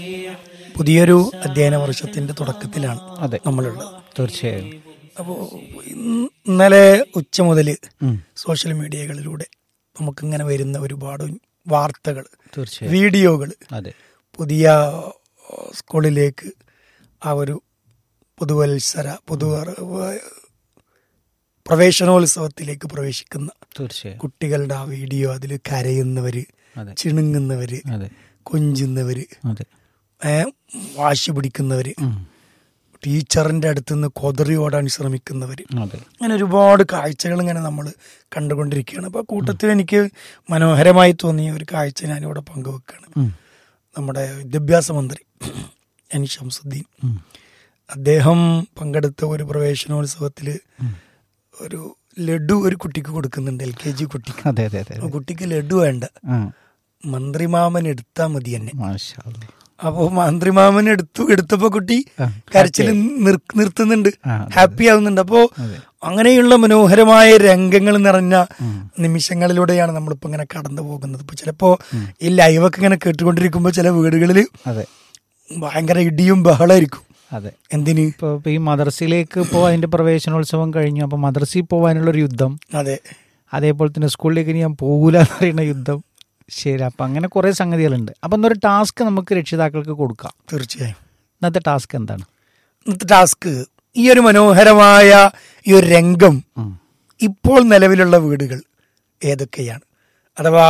പുതിയൊരു അധ്യയന വർഷത്തിന്റെ തുടക്കത്തിലാണ് അതെ നമ്മളുള്ളത് തീർച്ചയായും അപ്പോൾ ഇന്നലെ ഉച്ച മുതൽ സോഷ്യൽ മീഡിയകളിലൂടെ നമുക്കിങ്ങനെ വരുന്ന ഒരുപാട് വാർത്തകൾ തീർച്ചയായും വീഡിയോകൾ അതെ പുതിയ സ്കൂളിലേക്ക് ആ ഒരു പുതുവത്സര പുതു പ്രവേശനോത്സവത്തിലേക്ക് പ്രവേശിക്കുന്ന തീർച്ചയായും കുട്ടികളുടെ ആ വീഡിയോ അതിൽ കരയുന്നവര് അതെ ചിണുങ്ങുന്നവര് അതെ കൊഞ്ചുന്നവര് അതെ ഏ, വാശി പിടിക്കുന്നവര് ഉം. ടീച്ചറിന്റെ അടുത്ത് നിന്ന് കൊതറി ഓടാൻ ശ്രമിക്കുന്നവര് അതെ അങ്ങനെ ഒരുപാട് കാഴ്ചകൾ ഇങ്ങനെ നമ്മൾ കണ്ടുകൊണ്ടിരിക്കുകയാണ് അപ്പോൾ കൂട്ടത്തിൽ എനിക്ക് മനോഹരമായി തോന്നിയ ഒരു കാഴ്ച ഞാനിവിടെ പങ്കുവെക്കുകയാണ് ഉം. നമ്മുടെ വിദ്യാഭ്യാസ മന്ത്രി എൻ ഷംസുദ്ദീൻ ഉം. അദ്ദേഹം പങ്കെടുത്ത ഒരു പ്രവേശനോത്സവത്തിൽ ഒരു ലഡു ഒരു കുട്ടിക്ക് കൊടുക്കുന്നുണ്ട് എൽ കെ ജി കുട്ടിക്ക് അതെ അതെ അതെ ആ കുട്ടിക്ക് ലഡു വേണ്ട ആ മന്ത്രിമാമൻ എടുത്താൽ മതി എന്നെ മാഷാ അല്ലാ. അപ്പോ മന്ത്രിമാമൻ എടുത്തു എടുത്തപ്പോ കുട്ടി ആ, കരച്ചിൽ നിർ- നിർത്തുന്നുണ്ട് ആ, അതെ, ഹാപ്പി ആവുന്നുണ്ട് അപ്പോ അതെ. അങ്ങനെയുള്ള മനോഹരമായ രംഗങ്ങൾ നിറഞ്ഞ നിമിഷങ്ങളിലൂടെയാണ് നമ്മളിപ്പോ ഇങ്ങനെ കടന്നു പോകുന്നത് ഇപ്പൊ ചിലപ്പോ ഈ ലൈവൊക്കെ ഇങ്ങനെ കേട്ടുകൊണ്ടിരിക്കുമ്പോ ചില വീടുകളിൽ അതെ ഭയങ്കര ഇടിയും ബഹളമായിരിക്കും അതെ എന്തിന് ഇപ്പൊ ഇപ്പൊ ഈ മദർസയിലേക്ക് ഇപ്പോൾ അതിന്റെ പ്രവേശനോത്സവം കഴിഞ്ഞു അപ്പൊ മദർസയിൽ പോകാനുള്ള ഒരു യുദ്ധം അതെ അതേപോലെ തന്നെ സ്കൂളിലേക്ക് ഇനി ഞാൻ പോകൂല എന്ന് പറയുന്ന യുദ്ധം ശരി അപ്പൊ അങ്ങനെ കുറെ സംഗതികളുണ്ട് അപ്പൊ എന്നൊരു ടാസ്ക് നമുക്ക് രക്ഷിതാക്കൾക്ക് കൊടുക്കാം തീർച്ചയായും ഇന്നത്തെ ടാസ്ക് എന്താണ് ഇന്നത്തെ ടാസ്ക് ഈ ഒരു മനോഹരമായ ഈ ഒരു രംഗം ഉം. ഇപ്പോൾ നിലവിലുള്ള വീടുകൾ ഏതൊക്കെയാണ് അഥവാ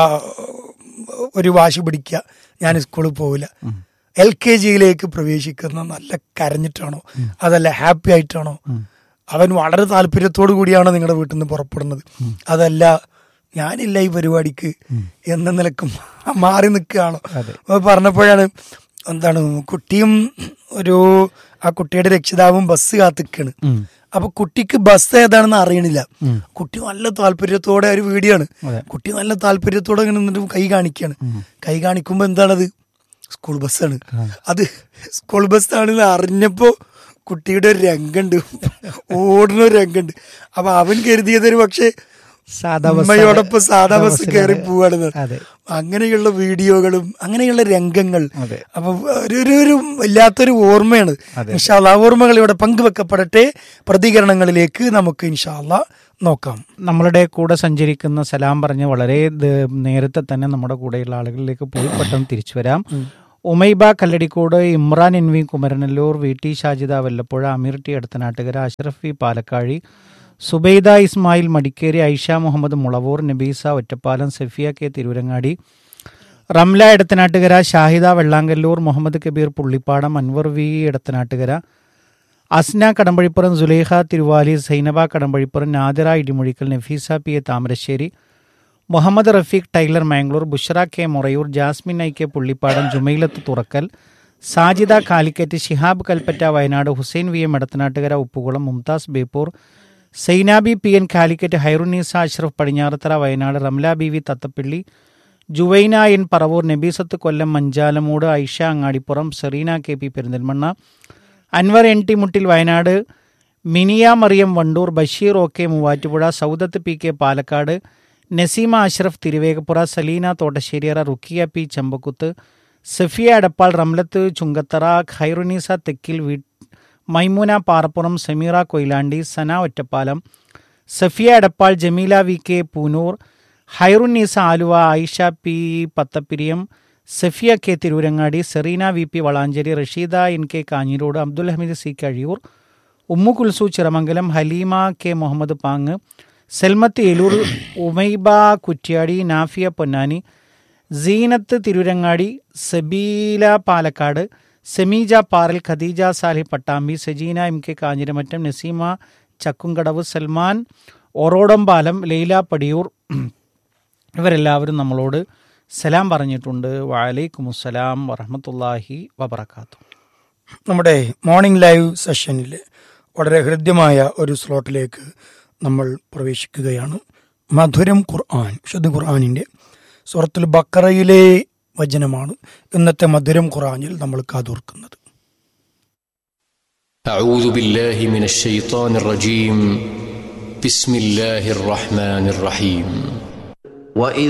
ഒരു വാശി പിടിക്കുക ഞാൻ സ്കൂളിൽ പോവില്ല എൽ കെ ജിയിലേക്ക് പ്രവേശിക്കുന്ന നല്ല കരഞ്ഞിട്ടാണോ അതല്ല ഹാപ്പി ആയിട്ടാണോ അവൻ വളരെ താല്പര്യത്തോടു കൂടിയാണോ നിങ്ങളുടെ വീട്ടിൽ നിന്ന് പുറപ്പെടുന്നത് അതല്ല ഞാനില്ല ഈ പരിപാടിക്ക് എന്ന നിലക്കും മാറി നിൽക്കുകയാണോ അതെ. അപ്പൊ പറഞ്ഞപ്പോഴാണ് എന്താണ് കുട്ടിയും ഒരു ആ കുട്ടിയുടെ രക്ഷിതാവും ബസ് കാത്തിക്കാണ് ഉം. അപ്പൊ കുട്ടിക്ക് ബസ് ഏതാണെന്ന് അറിയണില്ല ഉം. കുട്ടി നല്ല താല്പര്യത്തോടെ ഒരു വീഡിയോ ആണ് അതെ. കുട്ടി നല്ല താല്പര്യത്തോടെ ഇങ്ങനെ നിന്നിട്ട് കൈ കാണിക്കുകയാണ് കൈ കാണിക്കുമ്പോ എന്താണത് സ്കൂൾ ബസ്സാണ് അത് സ്കൂൾ ബസ്സാണെന്ന് അറിഞ്ഞപ്പോ കുട്ടിയുടെ ഒരു രംഗമുണ്ട് ഓടുന്ന ഒരു രംഗമുണ്ട് അപ്പൊ അവൻ കരുതിയത് ഒരു പക്ഷേ സാധാ ബസ് ഉമ്മയോടൊപ്പം സാധാ ബസ് ബസ്സിലാണ്. കയറി പോവാണെന്ന് അതെ അങ്ങനെയുള്ള വീഡിയോകളും അങ്ങനെയുള്ള രംഗങ്ങൾ അതെ. അപ്പൊ ഒരു ഒരു ഒരു വല്ലാത്തൊരു ഓർമ്മയാണ് അതെ. ഇൻഷാല്ല ആ ഓർമ്മകൾ ഇവിടെ പങ്കുവെക്കപ്പെടട്ടെ പ്രതികരണങ്ങളിലേക്ക് നമുക്ക് ഇൻഷാല്ല നോക്കാം നമ്മളുടെ കൂടെ സഞ്ചരിക്കുന്ന സലാം പറഞ്ഞ് വളരെ ദ- നേരത്തെ തന്നെ നമ്മുടെ കൂടെയുള്ള ആളുകളിലേക്ക് പോയി പെട്ടെന്ന് തിരിച്ചു വരാം Umaiba Kalladikode Imran N V Kumaranellur V T Shajida Vallappuzha Ameer T Aduthanattukara Ashraf V Palakkazhi Subaida Ismail Madikeri Aisha Muhammad Mulavoor Nabeesa Ottapalam Safiya K Tirurangadi Ramla Edathanattukara Shahida Vellangallur Muhammad Kabeer Pullippadam Anwar V Edathanattukara Asna Kadambazhipuram Sulekha Thiruvali Zainaba Kadambazhipuram Nadira Idimuzhikkal Nafeesa P A Thamarassery Muhammad Rafeeq tailor Mangalore Bushra K Morayur Jasmin I K Pullippadam Jumailath Thurakkal Sajida Calicut Shihab Kalpetta Wayanad Hussain V M Edathanattukara Uppukulam Mumtaz Beypore Sainabi P N Calicut Hairunisa Ashraf Padinjarathara Wayanad Ramla B V Thathappilly Juvaina N Paravur Nabeesath Kollam Manchalamoodu Aisha Angadippuram Sereena K P Perinthalmanna Anwar N T Muttil Wayanad Miniya Mariyam Wandoor Basheer O K Muvattupuzha Soudath P K Palakkad Naseema Ashraf Thiruvegappura Saleena Thottasseriyara Rukiya P Chambakuth Safiya Adappal Ramlath Chungathara Khairunisa Thekkil V Maimoona Parappuram Sameera Koyilandy Sana Ottapalam Safiya Edappal Jameela V K Poonoor Hairunnisa Aluva Ayisha P Pathappiriyam Safiya K Tirurangadi Sereena V P Valanchery Rasheeda N K Kanhirode Abdul Hameed C Kazhiyur Ummu Kulsu Chiramangalam Haleema K Muhammad Pang Selmath Eloor Umaiba Kuttiadi Nafiya Ponnani Seenath Tirurangadi Sabeela Palakkad Semeeja Paral Khadeeja Sali Pattambi Sajeena M K Kanjiramattam Naseema Chakkumkadavu Salman Orodampalam Laila Padiyoor ഇവരെല്ലാവരും നമ്മളോട് സലാം പറഞ്ഞിട്ടുണ്ട് വലൈക്കുമുസ്സലാം വറഹമത്തല്ലാഹി വബർക്കാത്തു നമ്മുടെ morning live സെഷനിൽ വളരെ ഹൃദ്യമായ ഒരു സ്ലോട്ടിലേക്ക് നമ്മൾ പ്രവേശിക്കുകയാണ് മധുരം ഖുർആൻ വിശുദ്ധ ഖുർആാനിൻ്റെ സുറത്തുൽ ബക്കറയിലെ വചനമാണ് ഇന്നത്തെ മധുരം ഖുർആനിൽ നമ്മൾ കാതോർക്കുന്നത് أعوذ بالله من الشيطان الرجيم بسم الله الرحمن الرحيم وإذ